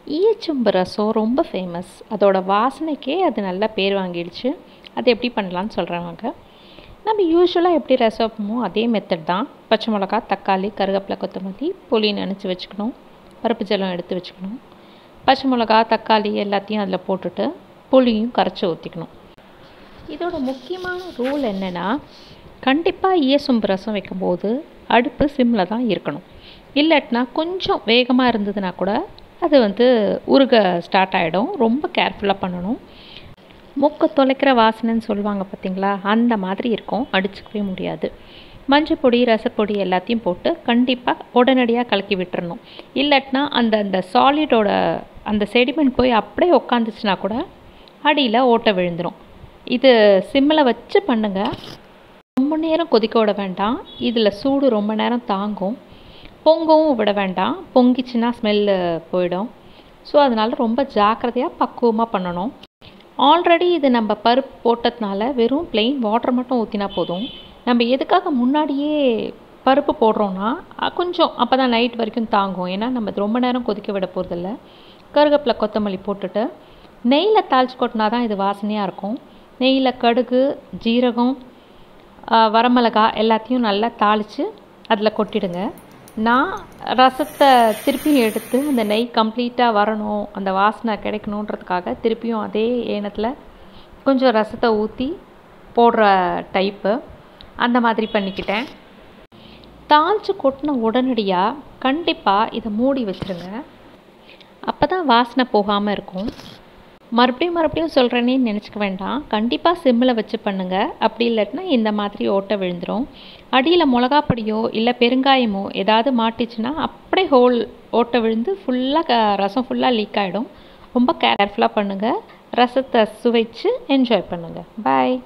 ஈயச்சொம்பு ரசம் ரொம்ப ஃபேமஸ் அதோட வாசனைக்கே அது நல்லா பேர் வாங்கிடுச்சு அது எப்படி பண்ணலான்னு சொல்கிறேன் வாங்க நம்ம யூஸ்வலாக எப்படி ரசம் வைப்போமோ அதே மெத்தட் தான் பச்சை மிளகா தக்காளி கருவேப்பிலை கொத்தமல்லி புளி நனைச்சி வச்சுக்கணும் பருப்பு ஜலம் எடுத்து வச்சுக்கணும் பச்சை மிளகா தக்காளி எல்லாத்தையும் அதில் போட்டுட்டு புளியும் கரைச்சி ஊற்றிக்கணும் இதோட முக்கியமான ரூல் என்னென்னா கண்டிப்பாக ஈயசொம்பு ரசம் வைக்கும்போது அடுப்பு சிம்மில் தான் இருக்கணும் இல்லாட்டினா கொஞ்சம் வேகமாக இருந்ததுன்னா கூட அது வந்து உருக ஸ்டார்ட் ஆகிடும் ரொம்ப கேர்ஃபுல்லாக பண்ணணும் மூக்கை தொலைக்கிற வாசனைன்னு சொல்லுவாங்க பார்த்தீங்களா அந்த மாதிரி இருக்கும் அடிச்சுக்கவே முடியாது மஞ்சள் பொடி ரசப்பொடி எல்லாத்தையும் போட்டு கண்டிப்பாக உடனடியாக கலக்கி விட்டுறணும் இல்லாட்டினா அந்த அந்த சாலிடோட அந்த செடிமெண்ட் போய் அப்படியே உக்காந்துச்சுன்னா கூட அடியில் ஓட்டை விழுந்துடும் இது சிம்மில் வச்சு பண்ணுங்கள் ரொம்ப நேரம் கொதிக்க விட வேண்டாம் இதில் சூடு ரொம்ப நேரம் தாங்கும் பொங்கவும் விட வேண்டாம் பொங்கிச்சுன்னா ஸ்மெல்லு போயிடும் ஸோ அதனால் ரொம்ப ஜாக்கிரதையாக பக்குவமாக பண்ணணும் ஆல்ரெடி இது நம்ம பருப்பு போட்டதுனால வெறும் பிளெயின் வாட்டர் மட்டும் ஊற்றினா போதும் நம்ம எதுக்காக முன்னாடியே பருப்பு போடுறோன்னா கொஞ்சம் அப்போ தான் நைட் வரைக்கும் தாங்கும் ஏன்னா நம்ம இது ரொம்ப நேரம் கொதிக்க விட போகிறதில்ல கருவேப்பிலை கொத்தமல்லி போட்டுட்டு நெய்யில் தாளிச்சு கொட்டினா தான் இது வாசனையாக இருக்கும் நெய்யில் கடுகு ஜீரகம் வரமிளகா எல்லாத்தையும் நல்லா தாளித்து அதில் கொட்டிடுங்க நான் ரசத்தை திருப்பியும் எடுத்து அந்த நெய் கம்ப்ளீட்டாக வரணும் அந்த வாசனை கிடைக்கணுன்றதுக்காக திருப்பியும் அதே ஏனத்தில் கொஞ்சம் ரசத்தை ஊற்றி போடுற டைப்பு அந்த மாதிரி பண்ணிக்கிட்டேன் தாளித்து கொட்டின உடனடியாக கண்டிப்பாக இதை மூடி வச்சுருங்க அப்போ தான் வாசனை போகாமல் இருக்கும் மறுபடியும் மறுபடியும் சொல்கிறேனே நினச்சிக்க வேண்டாம் கண்டிப்பாக சிம்மில் வச்சு பண்ணுங்கள் அப்படி இல்லாட்டினா இந்த மாதிரி ஓட்டை விழுந்துடும் அடியில் மிளகாப்பொடியோ இல்லை பெருங்காயமோ ஏதாவது மாட்டிச்சுன்னா அப்படியே ஹோல் ஓட்டை விழுந்து ஃபுல்லாக ரசம் ஃபுல்லாக லீக் ஆகிடும் ரொம்ப கேர்ஃபுல்லாக பண்ணுங்கள் ரசத்தை சுவைச்சு என்ஜாய் பண்ணுங்கள் பாய்